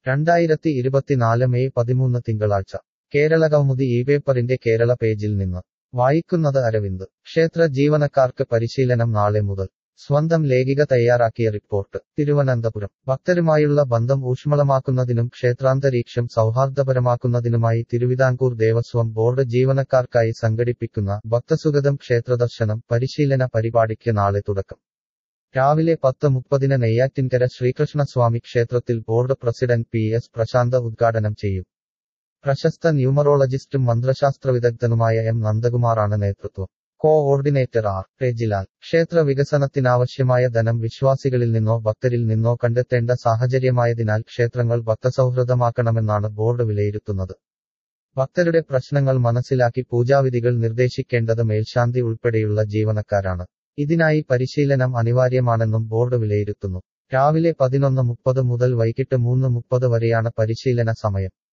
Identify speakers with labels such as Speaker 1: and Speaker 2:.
Speaker 1: രണ്ടായിരത്തി ഇരുപത്തിനാല് മെയ് പതിമൂന്ന് തിങ്കളാഴ്ച കേരളകൗമുദി ഈ പേപ്പറിന്റെ കേരള പേജിൽ നിന്ന് വായിക്കുന്നത് അരവിന്ദ് ക്ഷേത്ര ജീവനക്കാർക്ക് പരിശീലനം നാളെ മുതൽ സ്വന്തം ലേഖിക തയ്യാറാക്കിയ റിപ്പോർട്ട് തിരുവനന്തപുരം ഭക്തരുമായുള്ള ബന്ധം ഊഷ്മളമാക്കുന്നതിനും ക്ഷേത്രാന്തരീക്ഷം സൗഹാർദ്ദപരമാക്കുന്നതിനുമായി തിരുവിതാംകൂർ ദേവസ്വം ബോർഡ് ജീവനക്കാർക്കായി സംഘടിപ്പിക്കുന്ന ഭക്തസുഗതം ക്ഷേത്രദർശനം പരിശീലന പരിപാടിക്ക് നാളെ തുടക്കം രാവിലെ പത്ത് മുപ്പതിന് നെയ്യാറ്റിൻകര ശ്രീകൃഷ്ണസ്വാമി ക്ഷേത്രത്തിൽ board president P S Prasanth ഉദ്ഘാടനം ചെയ്യും പ്രശസ്ത ന്യൂമറോളജിസ്റ്റും മന്ത്രശാസ്ത്ര വിദഗ്ധനുമായ എം നന്ദകുമാറാണ് നേതൃത്വം കോഓർഡിനേറ്റർ ആർ രജിലാൽ ക്ഷേത്ര വികസനത്തിനാവശ്യമായ ധനം വിശ്വാസികളിൽ നിന്നോ ഭക്തരിൽ നിന്നോ കണ്ടെത്തേണ്ട സാഹചര്യമായതിനാൽ ക്ഷേത്രങ്ങൾ ഭക്തസൗഹൃദമാക്കണമെന്നാണ് ബോർഡ് വിലയിരുത്തുന്നത് ഭക്തരുടെ പ്രശ്നങ്ങൾ മനസ്സിലാക്കി പൂജാവിധികൾ നിർദ്ദേശിക്കേണ്ടത് മേൽശാന്തി ഉൾപ്പെടെയുള്ള ജീവനക്കാരാണ് ഇതിനായി പരിശീലനം അനിവാര്യമാണെന്നും ബോർഡ് വിലയിരുത്തുന്നു രാവിലെ പതിനൊന്ന് മുപ്പത് മുതൽ വൈകിട്ട് മൂന്ന് മുപ്പത് വരെയാണ് പരിശീലന സമയം